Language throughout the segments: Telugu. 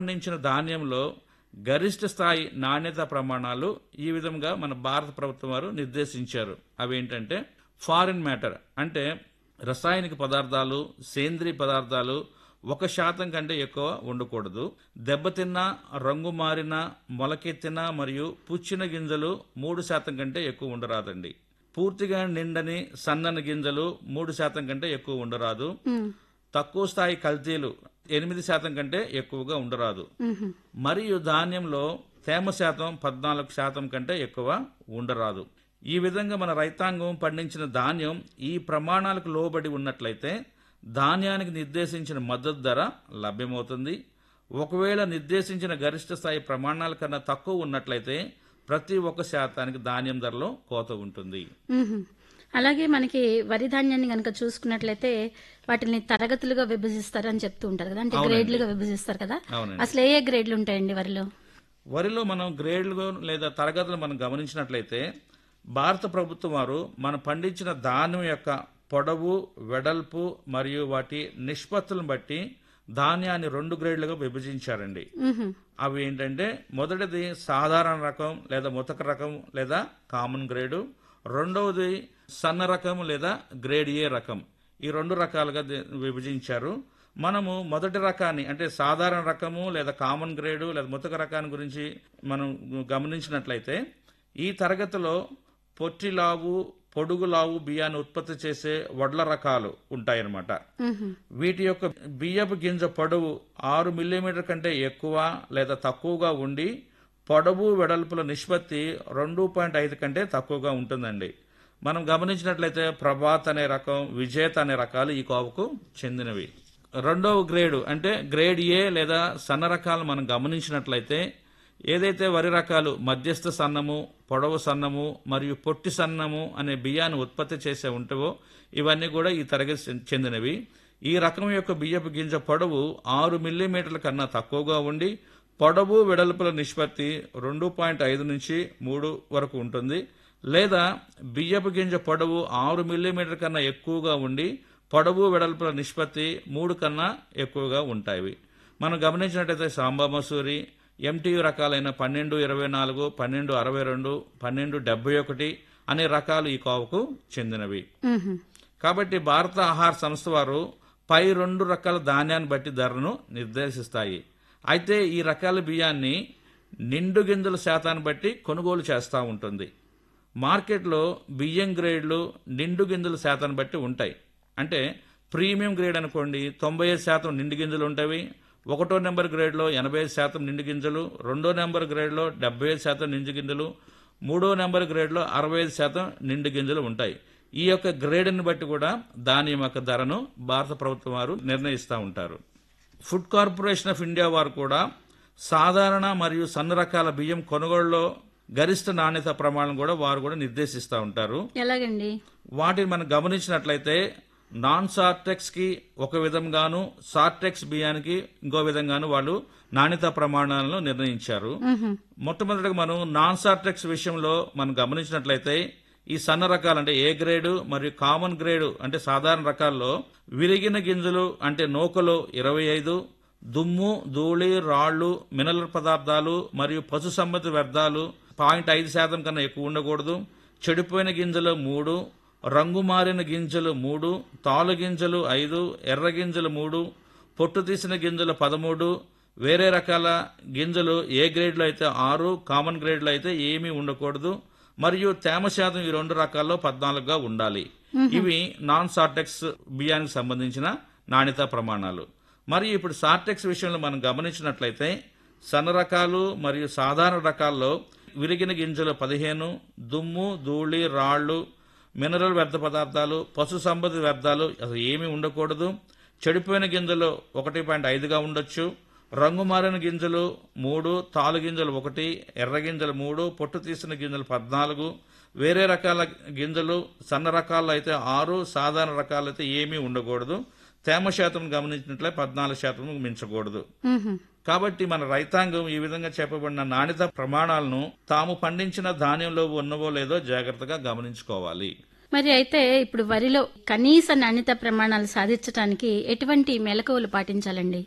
పండించిన ధాన్యంలో గరిష్ట స్థాయి నాణ్యత ప్రమాణాలు ఈ విధంగా మన భారత ప్రభుత్వం వారు నిర్దేశించారు అవి ఏంటంటే ఫారిన్ మ్యాటర్ అంటే రసాయనిక పదార్థాలు సేంద్రియ పదార్థాలు ఒక శాతం కంటే ఎక్కువ ఉండకూడదు దెబ్బతిన్న రంగు మారిన మొలకెత్తిన మరియు పుచ్చిన గింజలు మూడు శాతం కంటే ఎక్కువ ఉండరాదండి పూర్తిగా నిండని సన్నని గింజలు మూడు శాతం కంటే ఎక్కువ ఉండరాదు తక్కువ స్థాయి కల్తీలు ఎనిమిది శాతం కంటే ఎక్కువగా ఉండరాదు మరియు ధాన్యంలో తేమ శాతం పద్నాలుగు శాతం కంటే ఎక్కువ ఉండరాదు ఈ విధంగా మన రైతాంగం పండించిన ధాన్యం ఈ ప్రమాణాలకు లోబడి ఉన్నట్లయితే ధాన్యానికి నిర్దేశించిన మద్దతు ధర లభ్యమవుతుంది ఒకవేళ నిర్దేశించిన గరిష్ట స్థాయి ప్రమాణాల కన్నా తక్కువ ఉన్నట్లయితే ప్రతి ఒక్క శాతానికి ధాన్యం ధరలో కోత ఉంటుంది మ్మ్. అలాగే మనకి వరి ధాన్యాన్ని కనుక చూసుకున్నట్లయితే వాటిని తరగతులుగా విభజిస్తారని చెప్తూ ఉంటారు కదా అంటే గ్రేడ్లుగా విభజిస్తారు కదా అవునండి అసలు ఏ ఏ గ్రేడ్లు ఉంటాయండి వరిలో వరిలో మనం గ్రేడ్లు లేదా తరగతులు మనం గమనించినట్లయితే భారత ప్రభుత్వం వారు మనం పండించిన ధాన్యం యొక్క పొడవు వెడల్పు మరియు వాటి నిష్పత్తులను బట్టి ధాన్యాన్ని రెండు గ్రేడ్లుగా విభజించారండి మ్మ్. అవి ఏంటంటే మొదటిది సాధారణ రకం లేదా ముతక రకం లేదా కామన్ గ్రేడు రెండవది సన్న రకం లేదా గ్రేడ్ ఏ రకం ఈ రెండు రకాలుగా ది- విభజించారు మనము మొదటి రకాన్ని అంటే సాధారణ రకము లేదా కామన్ గ్రేడు లేదా ముతక రకాన్ని గురించి మనం గమనించినట్లయితే ఈ తరగతిలో పొట్టిలావు పొడుగులావు బియ్యాన్ని ఉత్పత్తి చేసే వడ్ల రకాలు ఉంటాయన్నమాట మ్మ్. వీటి యొక్క బియ్యపు గింజ పొడవు ఆరు మిల్లీమీటర్ కంటే ఎక్కువ లేదా తక్కువగా ఉండి పొడవు వెడల్పుల నిష్పత్తి రెండు పాయింట్ ఐదు కంటే తక్కువగా ఉంటుందండి మనం గమనించినట్లయితే ప్రభాత్ అనే రకం విజేత అనే రకాలు ఈ కోవకు చెందినవి రెండవ గ్రేడు అంటే గ్రేడ్ ఏ లేదా సన్న రకాలు మనం గమనించినట్లయితే ఏదైతే వరి రకాలు మధ్యస్థ సన్నము పొడవు సన్నము మరియు పొట్టి సన్నము అనే బియ్యాన్ని ఉత్పత్తి చేసే ఉంటావో ఇవన్నీ కూడా ఈ తరగతి చెం- చెందినవి ఈ రకం యొక్క బియ్యపు గింజ పొడవు ఆరు మిల్లీమీటర్ల కన్నా తక్కువగా ఉండి పొడవు వెడల్పుల నిష్పత్తి రెండు పాయింట్ ఐదు నుంచి మూడు వరకు ఉంటుంది లేదా బియ్యపు గింజ పొడవు ఆరు మిల్లీమీటర్ కన్నా ఎక్కువగా ఉండి పొడవు వెడల్పుల నిష్పత్తి మూడు కన్నా ఎక్కువగా ఉంటాయి మనం గమనించినట్టయితే సాంబా మసూరి ఎంటీయు రకాలైన పన్నెండు ఇరవై నాలుగు పన్నెండు అరవై రెండు పన్నెండు డెబ్బై ఒకటి అనే రకాలు ఈ కోవకు చెందినవి మ్మ్. కాబట్టి భారత ఆహార సంస్థ వారు పై రెండు రకాల ధాన్యాన్ని బట్టి ధరను నిర్దేశిస్తాయి అయితే ఈ రకాల బియ్యాన్ని నిండు గింజల శాతాన్ని బట్టి కొనుగోలు చేస్తూ ఉంటుంది మార్కెట్లో బియ్యం గ్రేడ్లు నిండు గింజల శాతాన్ని బట్టి ఉంటాయి అంటే ప్రీమియం గ్రేడ్ అనుకోండి తొంభై ఐదు శాతం నిండు గింజలు ఉంటాయి ఒకటో నెంబర్ గ్రేడ్లో ఎనభై ఐదు శాతం నిండు గింజలు రెండో నెంబర్ గ్రేడ్లో డెబ్బై ఐదు శాతం నిండు గింజలు మూడో నెంబర్ గ్రేడ్లో అరవై ఐదు శాతం నిండు గింజలు ఉంటాయి ఈ యొక్క గ్రేడ్ని బట్టి కూడా ధాన్యం యొక్క ధరను భారత ప్రభుత్వం వారు నిర్ణయిస్తూ ఉంటారు ఫుడ్ కార్పొరేషన్ ఆఫ్ ఇండియా వారు కూడా సాధారణ మరియు సన్న రకాల బియ్యం కొనుగోలులో గరిష్ట నాణ్యత ప్రమాణం కూడా వారు కూడా నిర్దేశిస్తూ ఉంటారు ఎలాగండి వాటిని మనం గమనించినట్లయితే నాన్ సార్టెక్స్ కి ఒక విధంగాను సార్టెక్స్ బియ్యానికి ఇంకో విధంగాను వాళ్ళు నాణ్యత ప్రమాణాలను నిర్ణయించారు మ్మ్. మొట్టమొదటిగా మనం నాన్ సార్టెక్స్ విషయంలో మనం గమనించినట్లయితే ఈ సన్న రకాలు అంటే ఏ గ్రేడు మరియు కామన్ గ్రేడు అంటే సాధారణ రకాల్లో విరిగిన గింజలు అంటే నూకలు ఇరవై ఐదు దుమ్ము ధూళి రాళ్లు మినరల్ పదార్థాలు మరియు పశు సంబంధ వ్యర్థాలు పాయింట్ ఐదు శాతం కన్నా ఎక్కువ ఉండకూడదు చెడిపోయిన గింజలు మూడు రంగు మారిన గింజలు మూడు తాలు గింజలు ఐదు ఎర్ర గింజలు మూడు పొట్టు తీసిన గింజలు పదమూడు వేరే రకాల గింజలు ఏ గ్రేడ్లో అయితే ఆరు కామన్ గ్రేడ్లో అయితే ఏమీ ఉండకూడదు మరియు తేమ శాతం ఈ రెండు రకాల్లో పద్నాలుగుగా ఉండాలి ఇవి నాన్ సార్టెక్స్ బియ్యానికి సంబంధించిన నాణ్యత ప్రమాణాలు మరియు ఇప్పుడు సార్టెక్స్ విషయంలో మనం గమనించినట్లయితే సన్న రకాలు మరియు సాధారణ రకాల్లో విరిగిన గింజలు పదిహేను దుమ్ము ధూళి రాళ్లు మినరల్ వ్యర్థ పదార్థాలు పశు సంబంధ వ్యర్థాలు అసలు ఏమీ ఉండకూడదు చెడిపోయిన గింజలు ఒకటి పాయింట్ ఐదుగా ఉండొచ్చు రంగు మారిన గింజలు మూడు తాలు గింజలు ఒకటి ఎర్ర గింజలు మూడు పొట్టు తీసిన గింజలు పద్నాలుగు వేరే రకాల గింజలు సన్న రకాల్లో అయితే ఆరు సాధారణ రకాలు అయితే ఏమీ ఉండకూడదు తేమ శాతం గమనించినట్లే పద్నాలుగు శాతం మించకూడదు మ్మ్. కాబట్టి మన రైతాంగం ఈ విధంగా చెప్పబడిన నాణ్యత ప్రమాణాలను తాము పండించిన ధాన్యంలో ఉన్నవో లేదో జాగ్రత్తగా గమనించుకోవాలి మరి అయితే ఇప్పుడు వరిలో కనీస నాణ్యత ప్రమాణాలు సాధించడానికి ఎటువంటి మెలకువలు పాటించాలండి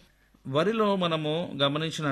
వరిలో మనము గమనించిన